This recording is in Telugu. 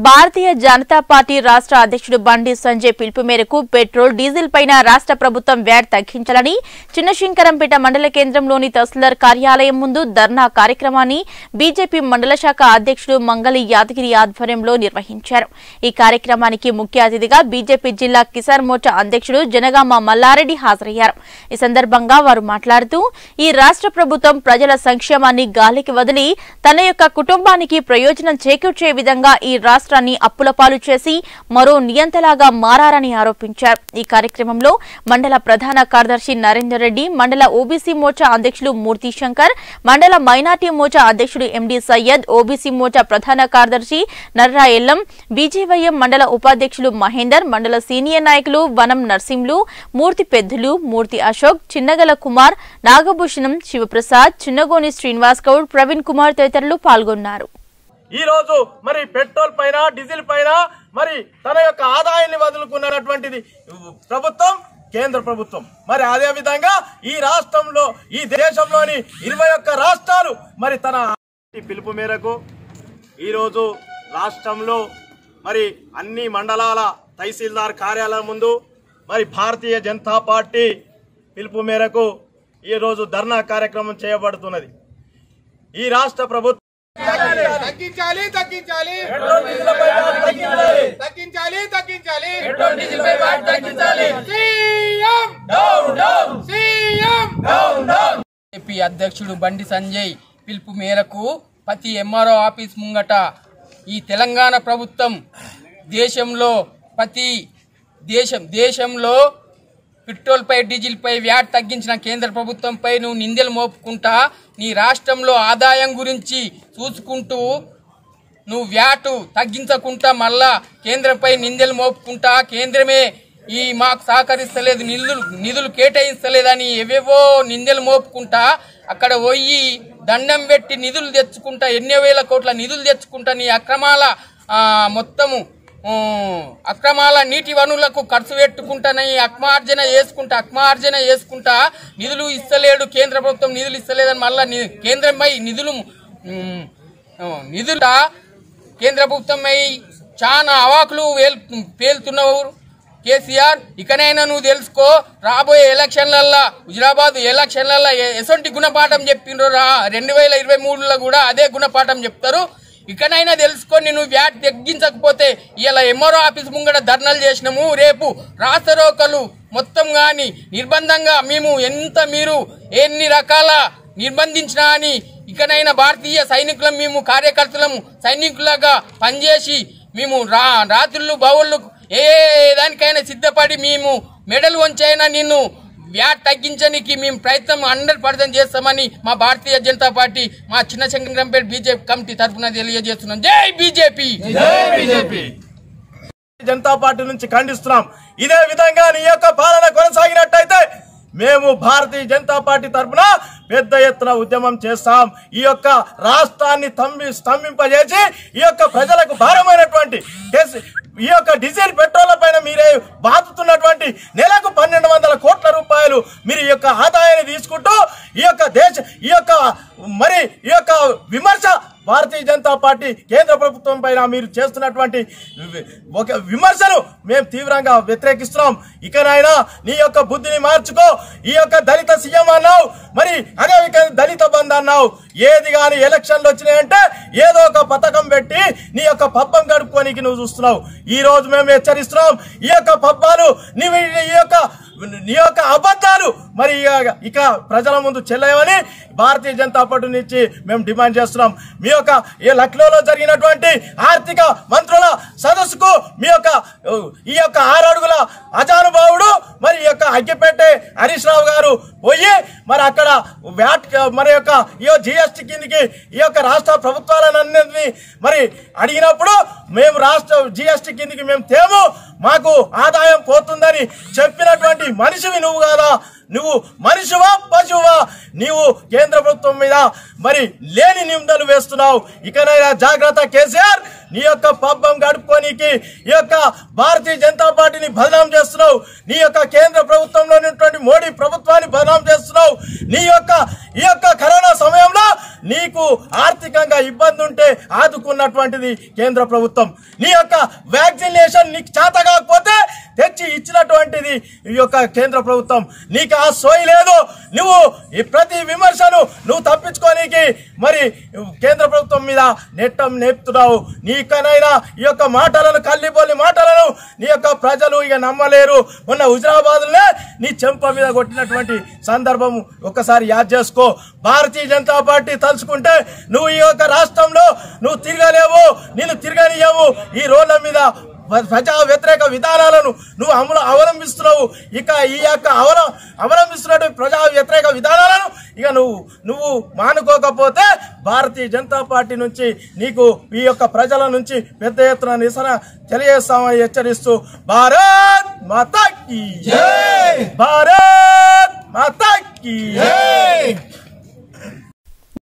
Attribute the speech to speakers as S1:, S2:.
S1: భారతీయ జనతా పార్టీ రాష్ట్ర అధ్యక్షుడు బండి సంజయ్ పిలుపు మేరకు పెట్రోల్ డీజిల్ పైన రాష్ట్ర ప్రభుత్వం వ్యాట్ తగ్గించాలని చిన్నశంకరంపేట మండల కేంద్రంలోని తహసీల్దార్ కార్యాలయం ముందు ధర్నా కార్యక్రమాన్ని బీజేపీ మండల శాఖ అధ్యక్షుడు మంగళి యాదగిరి ఆధ్వర్యంలో నిర్వహించారు ఈ కార్యక్రమానికి ముఖ్య అతిథిగా బీజేపీ జిల్లా కిసాన్ మోర్చా అధ్యక్షుడు జనగామ మల్లారెడ్డి హాజరయ్యారు ఈ సందర్భంగా వారు మాట్లాడుతూ ఈ రాష్ట్ర ప్రభుత్వం ప్రజల సంక్షేమాన్ని గాలికి వదిలి తన యొక్క కుటుంబానికి ప్రయోజనం చేకూర్చే విధంగా ఈ రాష్ట్రాన్ని అప్పుల పాలు చేసి మరో నియంతలాగా మారారని ఆరోపించారు ఈ కార్యక్రమంలో మండల ప్రధాన కార్యదర్శి నరేందర్ రెడ్డి మండల ఓబీసీ మోర్చా అధ్యక్షులు మూర్తి శంకర్ మండల మైనార్టీ మోర్చా అధ్యక్షుడు ఎండి సయ్యద్ ఓబీసీ మోర్చా ప్రధాన కార్యదర్శి నర్రా ఎల్లం బీజేవైఎం మండల ఉపాధ్యక్షులు మహేందర్ మండల సీనియర్ నాయకులు వనం నర్సింలు మూర్తి పెద్దులు మూర్తి అశోక్ చిన్నగల కుమార్ నాగభూషణం శివప్రసాద్ చిన్నగోని శ్రీనివాస్ గౌడ్ ప్రవీణ్ కుమార్ తదితరులు పాల్గొన్నారు
S2: ఈ రోజు మరి పెట్రోల్ పైన డీజిల్ పైన మరి తన యొక్క ఆదాయాన్ని వదులుకున్నటువంటిది ప్రభుత్వం కేంద్ర ప్రభుత్వం మరి అదే విధంగా ఈ రాష్ట్రంలో ఈ దేశంలోని ఇరవై ఒక్క రాష్ట్రాలు మరి తన పిలుపు మేరకు ఈరోజు రాష్ట్రంలో మరి అన్ని మండలాల తహసీల్దార్ కార్యాలయం ముందు మరి భారతీయ జనతా పార్టీ పిలుపు మేరకు ఈరోజు ధర్నా కార్యక్రమం చేయబడుతున్నది ఈ రాష్ట్ర ప్రభుత్వం
S3: తగ్గించాలి తగ్గించాలి తగ్గించాలి తగ్గించాలి సీఎం సీఎం
S4: ఏపీ అధ్యక్షుడు బండి సంజయ్ పిలుపు మేరకు ప్రతి ఎంఆర్ఓ ఆఫీస్ ముంగట ఈ తెలంగాణ ప్రభుత్వం దేశంలో ప్రతి దేశం దేశంలో పెట్రోల్ పై డీజిల్ పై వ్యాట్ తగ్గించిన కేంద్ర ప్రభుత్వంపై నువ్వు నిందలు మోపుకుంటా నీ రాష్ట్రంలో ఆదాయం గురించి చూసుకుంటూ నువ్వు వ్యాటు తగ్గించకుండా మళ్ళా కేంద్రంపై నిందలు మోపుకుంటా కేంద్రమే ఈ మాకు సహకరిస్తలేదు నిధులు నిధులు కేటాయిస్తలేదని ఏవేవో నిందలు మోపుకుంటా అక్కడ పోయి దండం పెట్టి నిధులు తెచ్చుకుంటా ఎన్నో వేల కోట్ల నిధులు తెచ్చుకుంటా నీ అక్రమాల ఆ, మొత్తము ఊ, అక్రమాల నీటి వనరులకు ఖర్చు పెట్టుకుంటానని అక్మార్జన చేసుకుంటా అక్మార్జన చేసుకుంటా నిధులు ఇస్తలేడు కేంద్ర ప్రభుత్వం నిధులు ఇస్తలేదని మళ్ళా ని- కేంద్రంపై నిధులు ఉమ్, నిధుల కేంద్ర ప్రభుత్వంపై చాలా అవాకులు వేల్- పేలుతున్నావు కేసీఆర్ ఇకనైనా నువ్వు తెలుసుకో రాబోయే ఎలక్షన్లల్లా హుజరాబాద్ ఎలక్షన్లల్లా ఎ- ఎసొంటి గుణపాఠం చెప్పిండ్రు రా రెండు వేల ఇరవై మూడులో కూడా అదే గుణపాఠం చెప్తారు ఇకనైనా తెలుసుకొని నువ్వు వ్యాట్ తగ్గించకపోతే ఇలా ఎంఆర్ఓ ఆఫీస్ ముంగట ధర్నాలు చేసినాము రేపు రాస్తరోకలు మొత్తం గాని నిర్బంధంగా మేము ఎంత మీరు ఎన్ని రకాల నిర్బంధించినా అని ఇకనైనా భారతీయ సైనికులం మేము కార్యకర్తలము సైనికులుగా పనిచేసి మేము రా రాత్రులు బావుళ్ళు ఏ దానికైనా సిద్ధపడి మేము మెడల్ వంచైనా నిన్ను వ్యాట్ తగ్గించడానికి మేము ప్రయత్నం హండ్రెడ్ పర్సెంట్ చేస్తామని మా భారతీయ జనతా పార్టీ మా చిన్న శంకరంపేట బీజేపీ కమిటీ తరఫున తెలియజేస్తున్నాం జై బీజేపీ
S2: జనతా పార్టీ నుంచి ఖండిస్తున్నాం ఇదే విధంగా నీ యొక్క పాలన కొనసాగినట్టయితే మేము భారతీయ జనతా పార్టీ తరఫున పెద్ద ఎత్తున ఉద్యమం చేస్తాం ఈ యొక్క రాష్ట్రాన్ని తంబి స్తంభింపజేసి ఈ యొక్క ప్రజలకు భారమైనటువంటి కేసు- ఈ యొక్క డీజిల్ పెట్రోల్ పైన మీరే బాతుతున్నటువంటి నెలకు పన్నెండు వందల కోట్ల రూపాయలు మీరు ఈ యొక్క ఆదాయాన్ని తీసుకుంటూ ఈ యొక్క దేశ ఈ యొక్క మరి ఈ యొక్క విమర్శ భారతీయ జనతా పార్టీ కేంద్ర ప్రభుత్వం పైన మీరు చేస్తున్నటువంటి వి- ఒక విమర్శను మేము తీవ్రంగా వ్యతిరేకిస్తున్నాం ఇకనైనా నీ యొక్క బుద్ధిని మార్చుకో ఈ యొక్క దళిత సీఎం అన్నావు మరి అదే విధంగా దళిత బంధు అన్నావు ఏది కానీ ఎలక్షన్లు వచ్చినాయంటే ఏదో ఒక పథకం పెట్టి నీ యొక్క పబ్బం గడుపుకోనికి నువ్వు చూస్తున్నావు ఈ రోజు మేము హెచ్చరిస్తున్నాం ఈ యొక్క పబ్బాలు నీ ఈ యొక్క నీ యొక్క అబద్ధాలు మరి ఇక- ఇక ప్రజల ముందు చెల్లయమని భారతీయ జనతా పార్టీ నుంచి మేము డిమాండ్ చేస్తున్నాం మీ యొక్క ఈ లక్నోలో జరిగినటువంటి ఆర్థిక మంత్రుల సదస్సుకు మీ యొక్క ఈ యొక్క ఆరు అడుగుల అజానుభావుడు మరి ఈ యొక్క అగ్గిపెట్టే హరీష్ రావు గారు పోయి మరి అక్కడ వ్యాట్ మరి యొక్క ఈ జిఎస్టీ కిందకి ఈ యొక్క రాష్ట్ర ప్రభుత్వాలన్నింటినీ మరి అడిగినప్పుడు మేము రాష్ట్ర జిఎస్టీ కిందకి మేము తేము మాకు ఆదాయం పోతుందని చెప్పినటువంటి మనిషివి నువ్వు కాదా నువ్వు మనిషివా పశువా నీవు కేంద్ర ప్రభుత్వం మీద మరి లేని నిందలు వేస్తున్నావు ఇకనైనా జాగ్రత్త కేసీఆర్ నీ యొక్క పబ్బం గడుపుకోనికి ఈ యొక్క భారతీయ జనతా పార్టీని బదనాం చేస్తున్నావు నీ యొక్క కేంద్ర ప్రభుత్వంలో ఉన్నటువంటి మోడీ ప్రభుత్వాన్ని బదనాం చేస్తున్నావు నీ యొక్క ఈ యొక్క కరోనా సమయంలో నీకు ఆర్థికంగా ఇబ్బంది ఉంటే ఆదుకున్నటువంటిది కేంద్ర ప్రభుత్వం నీ యొక్క వ్యాక్సినేషన్ నీకు చేత కాకపోతే తెచ్చి ఇచ్చినటువంటిది ఈ యొక్క కేంద్ర ప్రభుత్వం నీకు ఆ సోయి లేదు నువ్వు ఈ ప్రతి విమర్శను నువ్వు తప్పించుకోనికి మరి కేంద్ర ప్రభుత్వం మీద నెట్టం నేపుతున్నావు నీకనైనా ఈ యొక్క మాటలను కల్లిపోలి మాటలను నీ యొక్క ప్రజలు ఇక నమ్మలేరు మొన్న హుజరాబాద్లోనే నీ చెంప మీద కొట్టినటువంటి సందర్భం ఒక్కసారి యాద్ చేసుకో భారతీయ జనతా పార్టీ తలుచుకుంటే నువ్వు ఈ యొక్క రాష్ట్రంలో నువ్వు తిరగలేవు నేను తిరగనియవు ఈ రోడ్ల మీద ప్రజా వ్యతిరేక విధానాలను నువ్వు అమలు అవలంబిస్తున్నావు ఇక ఈ యొక్క అవల అవలంబిస్తున్నటువంటి ప్రజా వ్యతిరేక విధానాలను ఇక నువ్వు నువ్వు మానుకోకపోతే భారతీయ జనతా పార్టీ నుంచి నీకు ఈ యొక్క ప్రజల నుంచి పెద్ద ఎత్తున నిరసన తెలియజేస్తామని హెచ్చరిస్తూ భారత్ మాతాకి భారత్ మాతాకి